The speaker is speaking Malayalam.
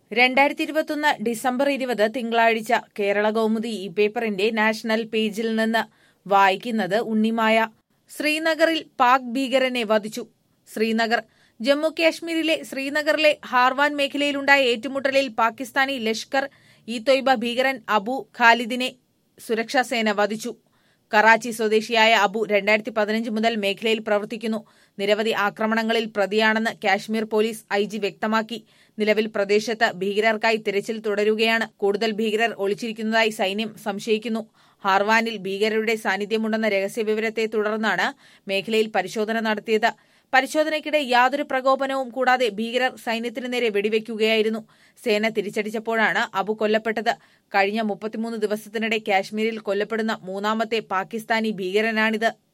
രണ്ടായിരത്തി ഇരുപത്തൊന്ന് ഡിസംബർ ഇരുപത് തിങ്കളാഴ്ച കേരള കൗമുദി ഈ പേപ്പറിന്റെ നാഷണൽ പേജിൽ നിന്ന് വായിക്കുന്നത് ഉണ്ണിമായ ശ്രീനഗറിൽ പാക് ഭീകരനെ വധിച്ചു ശ്രീനഗർ ജമ്മു കാശ്മീരിലെ ശ്രീനഗറിലെ ഹാർവാൻ മേഖലയിലുണ്ടായ ഏറ്റുമുട്ടലിൽ പാകിസ്ഥാനി ലഷ്കർ ഇ തൊയ്ബ ഭീകരൻ അബു ഖാലിദിനെ സുരക്ഷാസേന വധിച്ചു കറാച്ചി സ്വദേശിയായ അബു രണ്ടായിരത്തി പതിനഞ്ച് മുതൽ മേഖലയിൽ പ്രവർത്തിക്കുന്നു നിരവധി ആക്രമണങ്ങളിൽ പ്രതിയാണെന്ന് കാശ്മീർ പോലീസ് ഐ ജി വ്യക്തമാക്കി നിലവിൽ പ്രദേശത്ത് ഭീകരർക്കായി തിരച്ചിൽ തുടരുകയാണ് കൂടുതൽ ഭീകരർ ഒളിച്ചിരിക്കുന്നതായി സൈന്യം സംശയിക്കുന്നു ഹാർവാനിൽ ഭീകരരുടെ സാന്നിധ്യമുണ്ടെന്ന രഹസ്യവിവരത്തെ തുടർന്നാണ് മേഖലയിൽ പരിശോധന നടത്തിയത് പരിശോധനയ്ക്കിടെ യാതൊരു പ്രകോപനവും കൂടാതെ ഭീകരർ സൈന്യത്തിനു നേരെ വെടിവെക്കുകയായിരുന്നു സേന തിരിച്ചടിച്ചപ്പോഴാണ് അബു കൊല്ലപ്പെട്ടത് കഴിഞ്ഞ മുപ്പത്തിമൂന്ന് ദിവസത്തിനിടെ കാശ്മീരിൽ കൊല്ലപ്പെടുന്ന മൂന്നാമത്തെ പാകിസ്ഥാനി ഭീകരനാണിത്